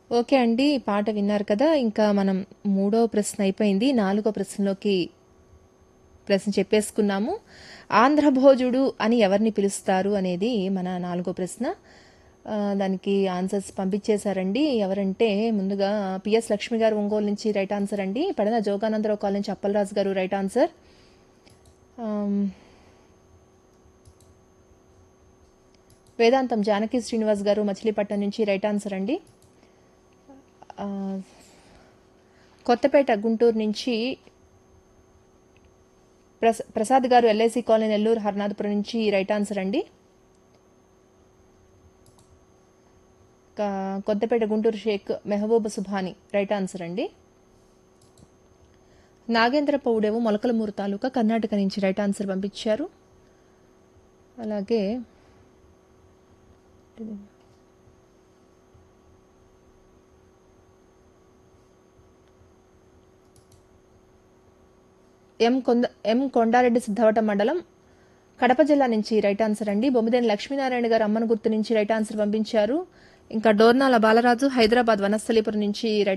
okay అండి ఈ పాట విన్నారు కదా ఇంకా మనం మూడో ప్రశ్న అయిపోయింది నాలుగో ప్రశ్నలోకి ప్రశ్న చెప్పేసుకున్నాము ఆంధ్రభోజుడు అని ఎవరిని పిలుస్తారు అనేది మన నాలుగో ప్రశ్న ఆ, దానికి ఆన్సర్స్ పంపించేశారండి ఎవరంటే ముందుగా పిఎస్ లక్ష్మి గారు ఒంగోలు నుంచి రైట్ ఆన్సర్ అండి పడన జోగానందరావు కాలనీ నుంచి అప్పలరాజు గారు రైట్ ఆన్సర్ ఆమ్, వేదాంతం జానకి శ్రీనివాస్ గారు మచిలీపట్నం నుంచి రైట్ ఆన్సర్ అండి ఆ, కొత్తపేట గుంటూరు నుంచి ప్రస ప్రసాద్ గారు ఎల్ఐసి కాలనీ నెల్లూరు హర్నాథపురం నుంచి రైట్ ఆన్సర్ అండి కా- కొత్తపేట గుంటూరు షేక్ మెహబూబ్ సుభాని రైట్ ఆన్సర్ అండి నాగేంద్ర పౌడేవు మొలకలమూరు తాలూకా కర్ణాటక నుంచి రైట్ ఆన్సర్ పంపించారు అలాగే ఎం కొంద ఎం కొండారెడ్డి సిద్ధవట మండలం కడప జిల్లా నుంచి రైట్ ఆన్సర్ అండి బొమ్మిదేని లక్ష్మీనారాయణ గారు అమ్మన గుర్తు నుంచి రైట్ ఆన్సర్ పంపించారు ఇంకా డోర్నాల బాలరాజు హైదరాబాద్ వనస్థలీపురం నుంచి రైట్